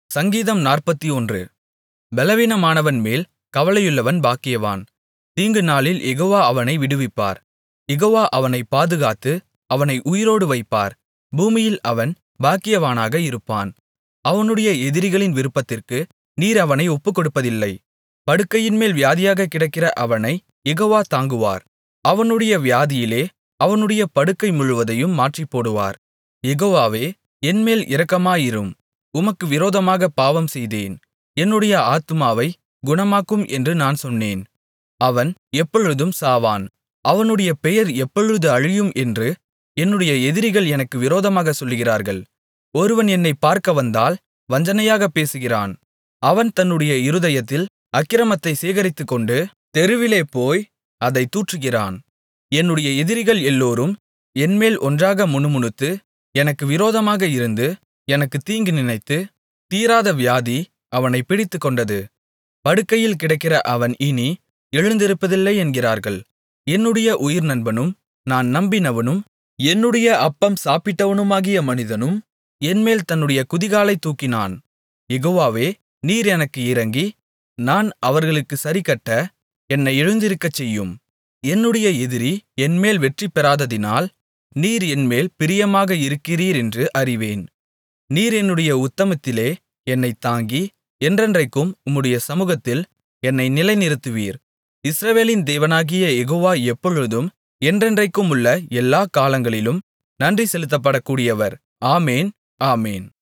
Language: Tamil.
சங்கீதம் நாற்பத்தொன்று பெலவீனமானவன்மேல் கவலையுள்ளவன் பாக்கியவான் தீங்குநாளில் யெகோவா அவனை விடுவிப்பார் யெகோவா அவனைப் பாதுகாத்து அவனை உயிரோடு வைப்பார் பூமியில் அவன் பாக்கியவானாக இருப்பான் அவனுடைய எதிரிகளின் விருப்பத்திற்கு நீர் அவனை ஒப்புக்கொடுப்பதில்லை படுக்கையின்மேல் வியாதியாகக் கிடக்கிற அவனைக் யெகோவா தாங்குவார் அவனுடைய வியாதியிலே அவனுடைய படுக்கை முழுவதையும் மாற்றிப்போடுவார் யெகோவாவே என்மேல் இரக்கமாயிரும் உமக்கு விரோதமாகப் பாவம்செய்தேன் என்னுடைய ஆத்துமாவைக் குணமாக்கும் என்று நான் சொன்னேன் அவன் எப்பொழுதும் சாவான் அவனுடைய பெயர் எப்பொழுது அழியும் என்று என்னுடைய எதிரிகள் எனக்கு விரோதமாகச் சொல்லுகிறார்கள் ஒருவன் என்னைப் பார்க்க வந்தால் வஞ்சனையாகப் பேசுகிறான் அவன் தன்னுடைய இருதயத்தில் அக்கிரமத்தைச் சேகரித்துக்கொண்டு தெருவிலே போய் அதைத் தூற்றுகிறான் என்னுடைய எதிரிகள் எல்லோரும் என்மேல் ஒன்றாக முணுமுணுத்து எனக்கு விரோதமாக இருந்து எனக்குத் தீங்கு நினைத்து தீராத வியாதி அவனைப் பிடித்துக்கொண்டது படுக்கையில் கிடக்கிற அவன் இனி எழுந்திருப்பதில்லை என்கிறார்கள் என்னுடைய உயிர் நண்பனும் நான் நம்பினவனும் என்னுடைய அப்பம் சாப்பிட்டவனுமாகிய மனிதனும் என்மேல் தன்னுடைய குதிகாலைத் தூக்கினான் யெகோவாவே நீர் எனக்கு இரங்கி நான் அவர்களுக்குச் சரிக்கட்ட என்னை எழுந்திருக்கச் செய்யும் என்னுடைய எதிரி என்மேல் வெற்றி பெறாததினால் நீர் என்மேல் பிரியமாக இருக்கிறீரென்று அறிவேன் நீர் என்னுடைய உத்தமத்திலே என்னைத் தாங்கி என்றென்றைக்கும் உம்முடைய சமுகத்தில் என்னை நிலைநிறுத்துவீர் இஸ்ரவேலின் தேவனாகிய யெகோவா எப்பொழுதும் என்றென்றைக்குமுள்ள எல்லாக் காலங்களிலும் நன்றி செலுத்தப்படக்கூடியவர் ஆமென் ஆமென்